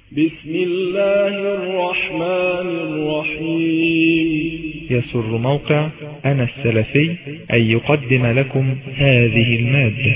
بسم الله الرحمن الرحيم يسر موقع أنا السلفي أن يقدم لكم هذه المادة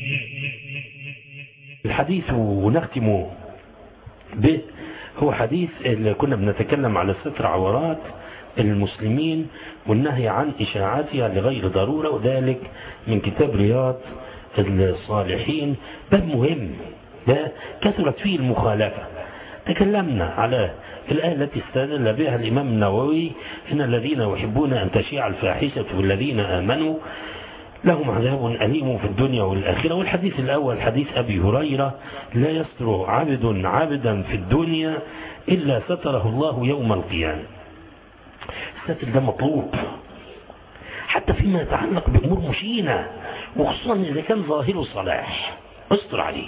الحديث ونختم به هو حديث اللي كنا بنتكلم على ستر عورات المسلمين والنهي عن إشاعتها لغير ضرورة وذلك من كتاب رياض الصالحين باب مهم ده كثرت فيه المخالفة تكلمنا على الآية التي استدل بها الإمام النووي إن الذين يحبون أن تشيع الفاحشة والذين آمنوا لهم عذاب أليم في الدنيا والآخرة والحديث الأول حديث أبي هريرة لا يستر عبد عبدا في الدنيا إلا ستره الله يوم القيامة الستر ده مطلوب حتى فيما يتعلق بأمور مشينة وخصوصا إذا كان ظاهره صلاح استر عليه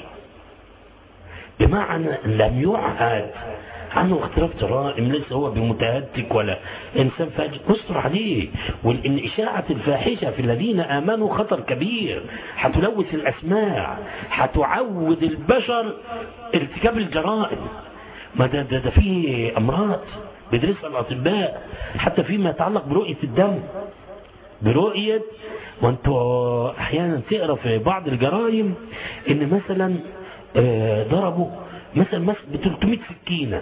بمعنى لم يعهد عنه اختلاف جرائم ليس هو بمتهتك ولا انسان فاجر استر عليه وان اشاعه الفاحشه في الذين امنوا خطر كبير هتلوث الاسماع هتعود البشر ارتكاب الجرائم ما ده ده, ده فيه امراض بيدرسها الاطباء حتى فيما يتعلق برؤيه الدم برؤيه وانتوا احيانا تقرا في بعض الجرائم ان مثلا ضربوا مثلا ب 300 سكينة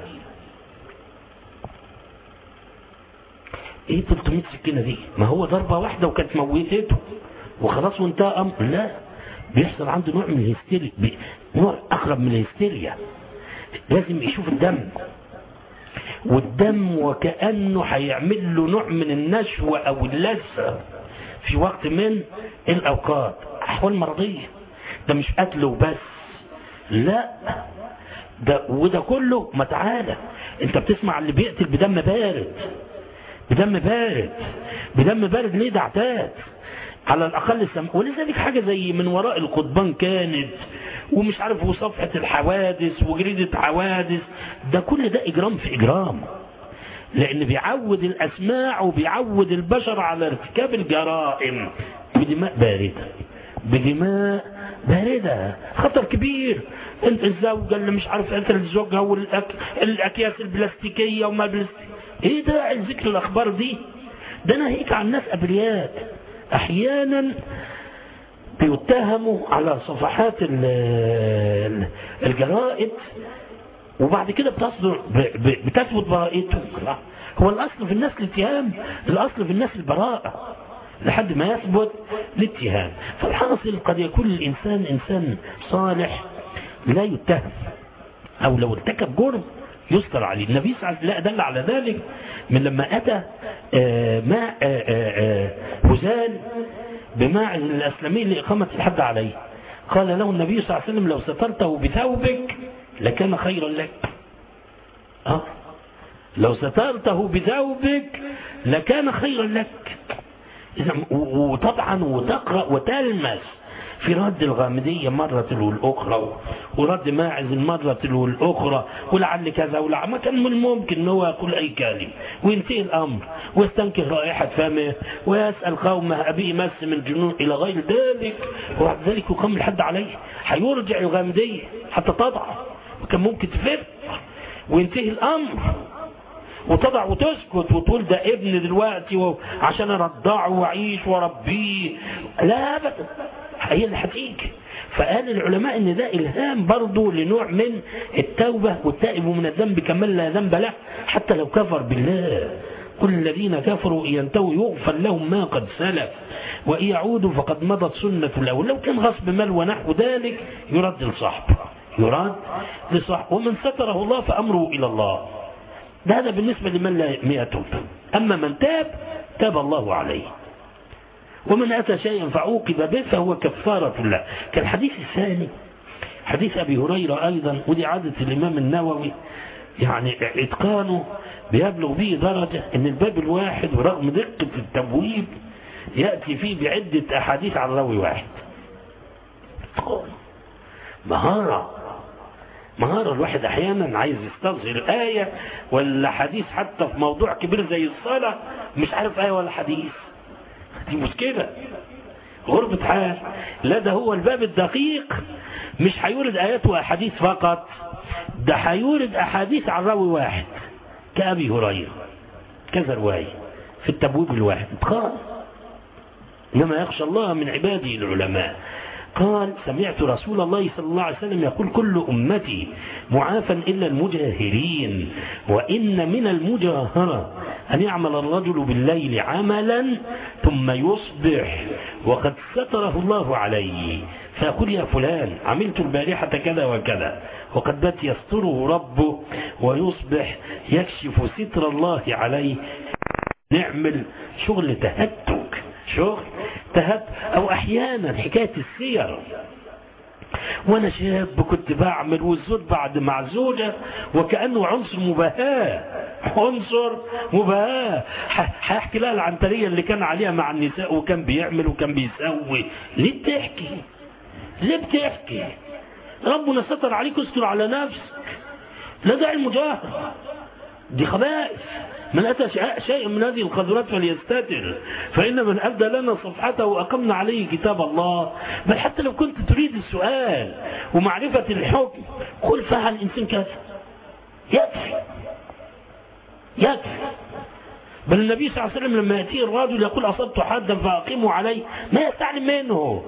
ايه 300 سكينة دي ما هو ضربة واحدة وكانت موتته وخلاص وانتهى امر لا بيحصل عنده نوع من الهستيريا نوع اقرب من الهستيريا لازم يشوف الدم والدم وكأنه هيعمل له نوع من النشوة او اللذة في وقت من الاوقات احوال مرضية ده مش قتل وبس لا ده وده كله ما تعالى انت بتسمع اللي بيقتل بدم بارد بدم بارد بدم بارد ليه ده اعتاد على الاقل سم... ولذلك حاجه زي من وراء القضبان كانت ومش عارف وصفحه الحوادث وجريده حوادث ده كل ده اجرام في اجرام لان بيعود الاسماع وبيعود البشر على ارتكاب الجرائم بدماء بارده بدماء باردة خطر كبير انت الزوجة اللي مش عارف قتل زوجها والاكياس البلاستيكية وما البلاستيك ايه ده ذكر الاخبار دي ده ناهيك عن ناس ابريات احيانا بيتهموا على صفحات الجرائد وبعد كده بتصدر بتثبت براءتهم هو الاصل في الناس الاتهام الاصل في الناس البراءة لحد ما يثبت الاتهام فالحاصل قد يكون الإنسان إنسان صالح لا يتهم أو لو ارتكب جرم يستر عليه النبي صلى الله عليه وسلم دل على ذلك من لما أتى ماء هزال بماء الأسلمي لإقامة الحد عليه قال له النبي صلى الله عليه وسلم لو سترته بثوبك لكان خيرا لك أه لو سترته بثوبك لكان خيرا لك وطبعا وتقرأ وتلمس في رد الغامدية مرة تلو الأخرى ورد ماعز مرة تلو الأخرى ولعل كذا ولعل ما كان من الممكن أنه هو يقول أي كلمة وينتهي الأمر ويستنكر رائحة فمه ويسأل قومه أبي مس من جنون إلى غير ذلك وبعد ذلك يقام الحد عليه هيرجع الغامدية حتى تضع وكان ممكن تفر وينتهي الأمر وتضع وتسكت وتقول ده ابن دلوقتي عشان ارضعه واعيش واربيه لا ابدا هي اللي هتيجي فقال العلماء ان ده الهام برضه لنوع من التوبه والتائب من الذنب كمن لا ذنب له حتى لو كفر بالله كل الذين كفروا إن ينتهوا يغفر لهم ما قد سلف وإن يعودوا فقد مضت سنة الأول لو كان غصب مال ونحو ذلك يرد لصاحبه يرد لصاحبه ومن ستره الله فأمره إلى الله ده هذا بالنسبة لمن لا يتوب أما من تاب تاب الله عليه ومن أتى شيئا فعوقب به فهو كفارة له كالحديث الثاني حديث أبي هريرة أيضا ودي عادة الإمام النووي يعني إتقانه بيبلغ به درجة أن الباب الواحد ورغم دقة التبويب يأتي فيه بعدة أحاديث عن راوي واحد مهارة مهارة الواحد أحيانا عايز يستظهر آية ولا حديث حتى في موضوع كبير زي الصلاة مش عارف آية ولا حديث دي مشكلة غربة حال لا ده هو الباب الدقيق مش هيورد آيات وأحاديث فقط ده هيورد أحاديث عن راوي واحد كأبي هريرة كذا رواية في التبويب الواحد قال إنما يخشى الله من عباده العلماء قال سمعت رسول الله صلى الله عليه وسلم يقول كل أمتي معافا إلا المجاهرين وإن من المجاهرة أن يعمل الرجل بالليل عملا ثم يصبح وقد ستره الله عليه فيقول يا فلان عملت البارحة كذا وكذا وقد بات يستره ربه ويصبح يكشف ستر الله عليه نعمل شغل تهتك شغل تهت أو أحيانا حكاية السير وانا شاب كنت بعمل والزوج بعد مع زوجة وكأنه عنصر مباهاة عنصر مباهاة هيحكي لها العنترية اللي كان عليها مع النساء وكان بيعمل وكان بيسوي ليه بتحكي ليه بتحكي ربنا ستر عليك استر على نفسك لا داعي المجاهرة دي خبائث من أتى شيء من هذه القذرات فليستتر فإن من أبدى لنا صفحته وأقمنا عليه كتاب الله بل حتى لو كنت تريد السؤال ومعرفة الحكم قل فعل الإنسان كذا يكفي يكفي بل النبي صلى الله عليه وسلم لما يأتيه الرجل يقول أصبت حدا فأقيموا عليه ما يستعلم منه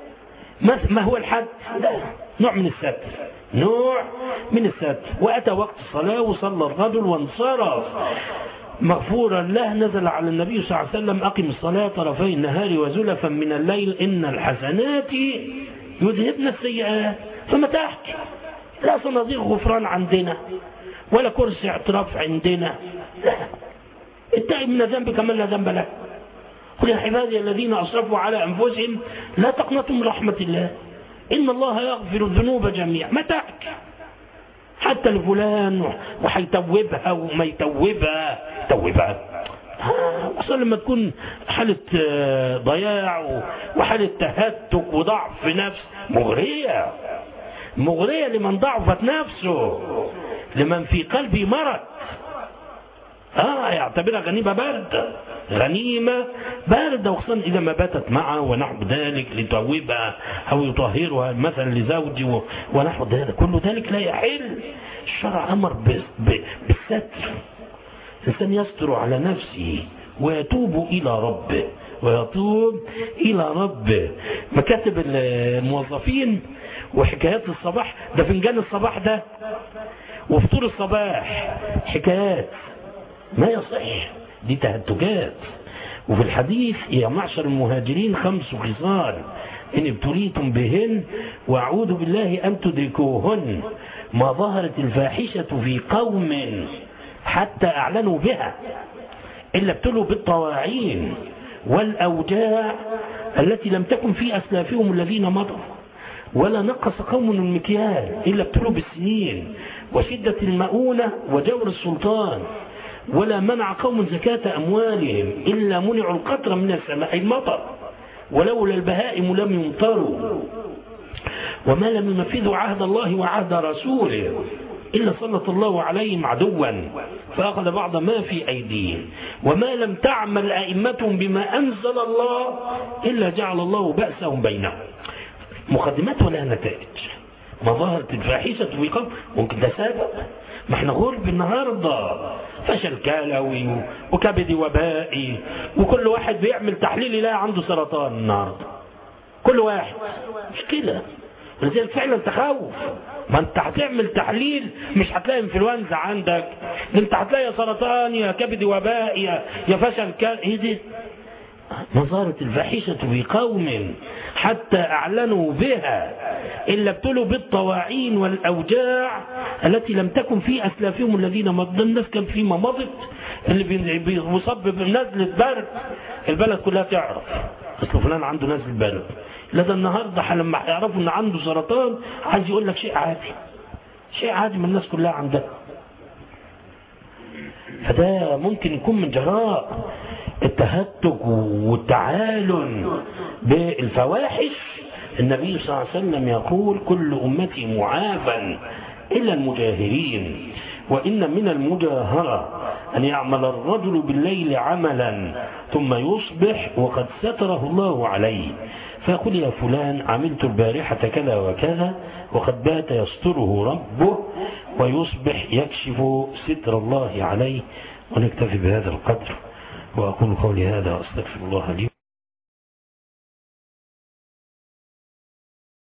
ما هو الحد لا نوع من الستر نوع من الستر وأتى وقت الصلاة وصلى الرجل وانصرف مغفورا له نزل على النبي صلى الله عليه وسلم أقم الصلاة طرفي النهار وزلفا من الليل إن الحسنات يذهبن السيئات فما تحكي لا صناديق غفران عندنا ولا كرسي اعتراف عندنا لا التائب من ذنب كمان لا ذنب له قل يا عبادي الذين أسرفوا على أنفسهم لا تقنطوا من رحمة الله إن الله يغفر الذنوب جميعا ما تحكي حتى لفلان وحيتوبها وما يتوبها توبها خصوصا لما تكون حالة ضياع وحالة تهتك وضعف نفس مغرية مغرية لمن ضعفت نفسه لمن في قلبه مرض اه يعتبرها غنيمة باردة غنيمة باردة وخصوصا إذا ما باتت معه ونحو ذلك لتوبها أو يطهرها مثلا لزوجه ونحو ذلك كل ذلك لا يحل الشرع أمر بالستر الإنسان يستر على نفسه ويتوب إلى ربه ويتوب إلى ربه مكاتب الموظفين وحكايات الصباح ده فنجان الصباح ده وفطور الصباح حكايات ما يصح دي تهتكات وفي الحديث يا معشر المهاجرين خمس خصال إن ابتليتم بهن وأعوذ بالله أن تدركوهن ما ظهرت الفاحشة في قوم حتى أعلنوا بها إلا ابتلوا بالطواعين والأوجاع التي لم تكن في أسلافهم الذين مضوا ولا نقص قوم المكيال إلا ابتلوا بالسنين وشدة المؤونة وجور السلطان ولا منع قوم زكاة أموالهم إلا منعوا القطر من السماء المطر ولولا البهائم لم يمطروا وما لم ينفذوا عهد الله وعهد رسوله إلا سلط الله عليهم عدوا فأخذ بعض ما في أيديهم وما لم تعمل أئمتهم بما أنزل الله إلا جعل الله بأسهم بينهم مقدمات ولا نتائج ما ظهرت الفاحشة في قوم ممكن ده سبب ما احنا غرب النهاردة فشل كلوي وكبد وبائي وكل واحد بيعمل تحليل يلاقي عنده سرطان النهاردة كل واحد مش كده ولذلك فعلا تخوف ما انت هتعمل تحليل مش هتلاقي انفلونزا عندك انت هتلاقي يا سرطان يا كبد وباء يا, يا فشل كلوي ايه دي ما ظهرت الفاحشة في قوم حتى أعلنوا بها إلا ابتلوا بالطواعين والأوجاع التي لم تكن في أسلافهم الذين مضوا الناس كان فيما مضت اللي بيصبب نزلة برد البلد كلها تعرف أصل فلان عنده نزلة برد لدى النهاردة لما يعرفوا أن عنده سرطان عايز يقول لك شيء عادي شيء عادي من الناس كلها عندها فده ممكن يكون من جراء التهتك والتعالن بالفواحش النبي صلى الله عليه وسلم يقول كل أمتي معافا إلا المجاهرين وإن من المجاهرة أن يعمل الرجل بالليل عملا ثم يصبح وقد ستره الله عليه فيقول يا فلان عملت البارحة كذا وكذا وقد بات يستره ربه ويصبح يكشف ستر الله عليه ونكتفي بهذا القدر وأقول قولي هذا وأستغفر الله لي